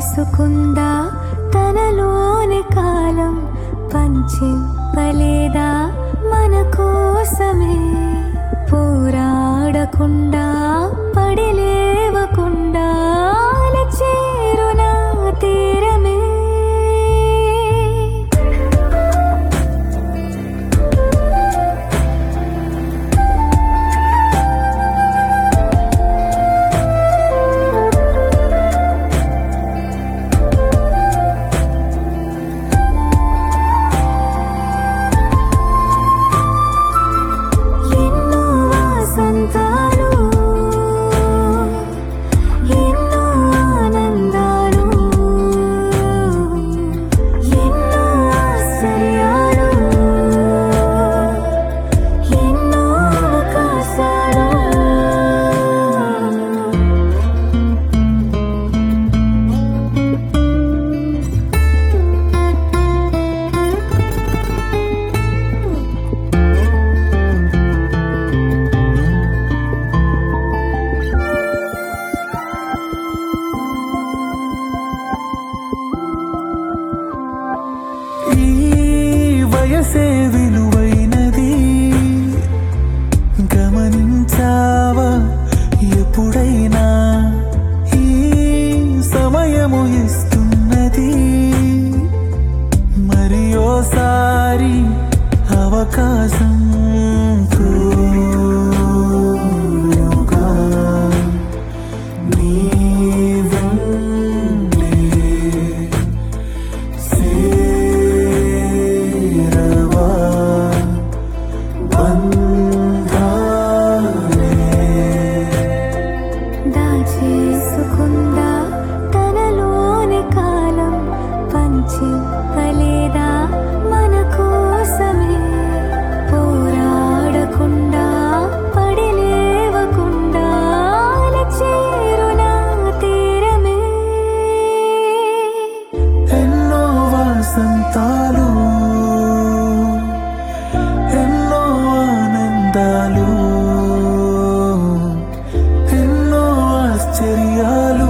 చేసుకుందా తనలోని కాలం పంచింపలేదా మన కోసమే పోరాడకుండా పడి లేవకుండా చేరునా తీరమే ఎన్నో వాసంతాలు ఎన్నో ఆనందాలు ఎన్నో ఆశ్చర్యాలు ఎన్నో అవకాశాలు ఈ వయసే విలువైనది గమనించావా ఎప్పుడైనా ఈ సమయము ఇస్తున్నది మరి ఓసారి అవకాశం కోరుగా నీ వెన్నే సేరవా దాచేసుకుందా తనలోని కాలం పంచింపలేదా మన కోసమే పోరాడకుండా పడి లేవకుండా చేరునా తీరమే ఎన్నో వసంతాలు ఎన్నో ఆనందాలు ఎన్నో ఆశ్చర్యాలు